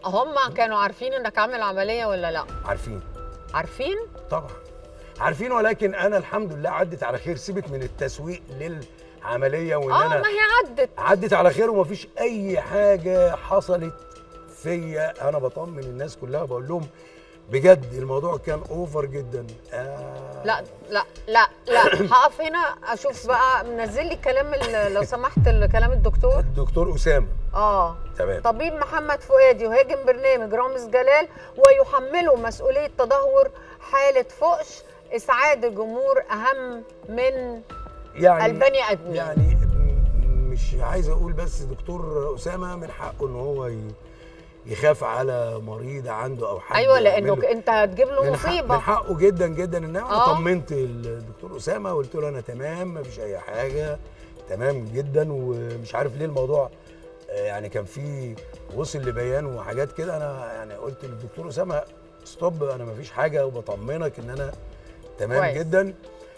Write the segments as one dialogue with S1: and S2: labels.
S1: هم كانوا عارفين انك عامل عمليه ولا لا
S2: عارفين
S1: عارفين
S2: طبعا عارفين ولكن انا الحمد لله عدت على خير سيبك من التسويق للعمليه وان
S1: اه
S2: انا
S1: ما هي عدت
S2: عدت على خير ومفيش اي حاجه حصلت فيا انا بطمن الناس كلها بقول لهم بجد الموضوع كان اوفر جدا آه
S1: لا لا لا لا هقف هنا اشوف بقى منزل لي كلام ال- لو سمحت ال- كلام الدكتور
S2: الدكتور اسامه
S1: اه
S2: تمام
S1: طبيب محمد فؤاد يهاجم برنامج رامز جلال ويحمله مسؤوليه تدهور حاله فقش اسعاد الجمهور اهم من
S2: يعني
S1: البني ادمين
S2: يعني م- مش عايز اقول بس دكتور اسامه من حقه ان هو ي- يخاف على مريض عنده او حد
S1: ايوه
S2: يعمل
S1: لانه
S2: له-
S1: انت هتجيب له
S2: من, حق من
S1: مصيبه
S2: حقه جدا جدا ان انا
S1: آه.
S2: طمنت الدكتور اسامه وقلت له انا تمام مفيش اي حاجه تمام جدا ومش عارف ليه الموضوع آه، يعني كان في وصل لبيان وحاجات كده انا يعني قلت للدكتور اسامه ستوب انا مفيش حاجه وبطمنك ان انا تمام
S1: كويس.
S2: جدا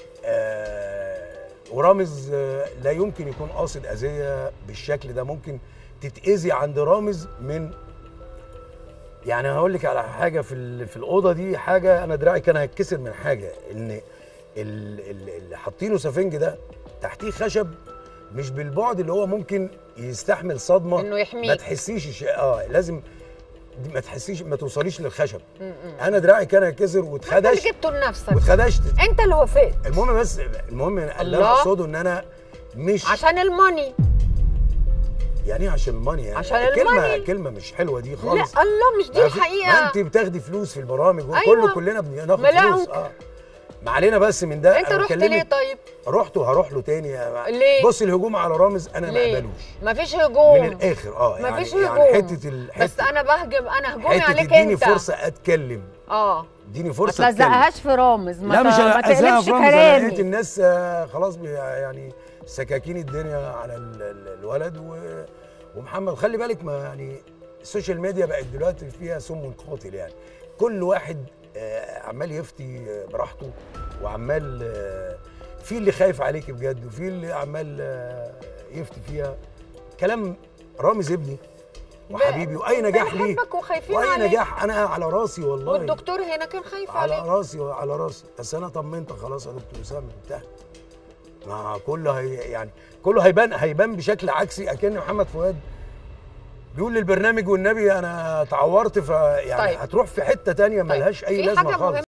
S2: آه ورامز آه لا يمكن يكون قاصد اذيه بالشكل ده ممكن تتاذي عند رامز من يعني هقول لك على حاجه في ال- في الاوضه دي حاجه انا دراعي كان هيتكسر من حاجه ان ال- ال- اللي حاطينه سفنج ده تحتيه خشب مش بالبعد اللي هو ممكن يستحمل صدمه
S1: إنه يحميك.
S2: ما تحسيش الش- اه لازم دي ما تحسيش ما توصليش للخشب انا دراعي كان هيتكسر
S1: انت اللي
S2: واتخدش
S1: جبته لنفسك
S2: واتخدشت
S1: انت اللي وافقت
S2: المهم بس المهم اللي انا
S1: الله.
S2: اقصده ان انا مش
S1: عشان الماني
S2: يعني ايه عشان الماني يعني
S1: عشان
S2: كلمه
S1: الماني.
S2: كلمه مش حلوه دي
S1: لا
S2: خالص
S1: الله مش دي
S2: ما في- ما
S1: الحقيقه
S2: انت بتاخدي فلوس في البرامج وكله
S1: أيوة.
S2: كلنا بناخد
S1: ملاعب.
S2: فلوس اه ما علينا بس من ده
S1: انت
S2: أنا
S1: رحت
S2: بكلمك-
S1: ليه طيب
S2: رحت وهروح له تاني يا-
S1: ليه؟
S2: بص الهجوم على رامز انا ما
S1: ليه
S2: اقبلوش
S1: مفيش هجوم
S2: من الاخر اه يعني
S1: مفيش
S2: يعني
S1: هجوم
S2: حته ال...
S1: بس
S2: حته
S1: انا بهجم انا هجومي
S2: حته
S1: عليك
S2: اديني
S1: انت
S2: فرصه اتكلم
S1: اه
S2: اديني
S1: ما
S2: فرصه اتكلم
S1: تلزقهاش في رامز ما
S2: لا
S1: ت-
S2: مش
S1: ما
S2: هلزقها
S1: تقلبش
S2: في رامز انا لقيت
S1: كلامي
S2: الناس آه، خلاص بي- يعني سكاكين الدنيا على ال- ال- الولد و... ومحمد خلي بالك ما يعني السوشيال ميديا بقت دلوقتي فيها سم قاتل يعني كل واحد آه، عمال يفتي آه، براحته وعمال آه، في اللي خايف عليك بجد وفي اللي عمال آه، يفتي فيها كلام رامز ابني وحبيبي واي نجاح ليه
S1: بنحبك وخايفين
S2: واي
S1: عليك
S2: نجاح انا على راسي والله
S1: والدكتور هنا كان خايف
S2: على
S1: عليك
S2: راسي وعلى راسي بس انا طمنتك خلاص يا دكتور اسامه انتهى ما كله هي يعني كله هيبان هيبان بشكل عكسي اكن محمد فؤاد بيقول للبرنامج والنبي انا اتعورت فيعني
S1: طيب.
S2: هتروح في حته تانية
S1: طيب،
S2: ملهاش اي
S1: في
S2: لازمه
S1: حاجة
S2: خالص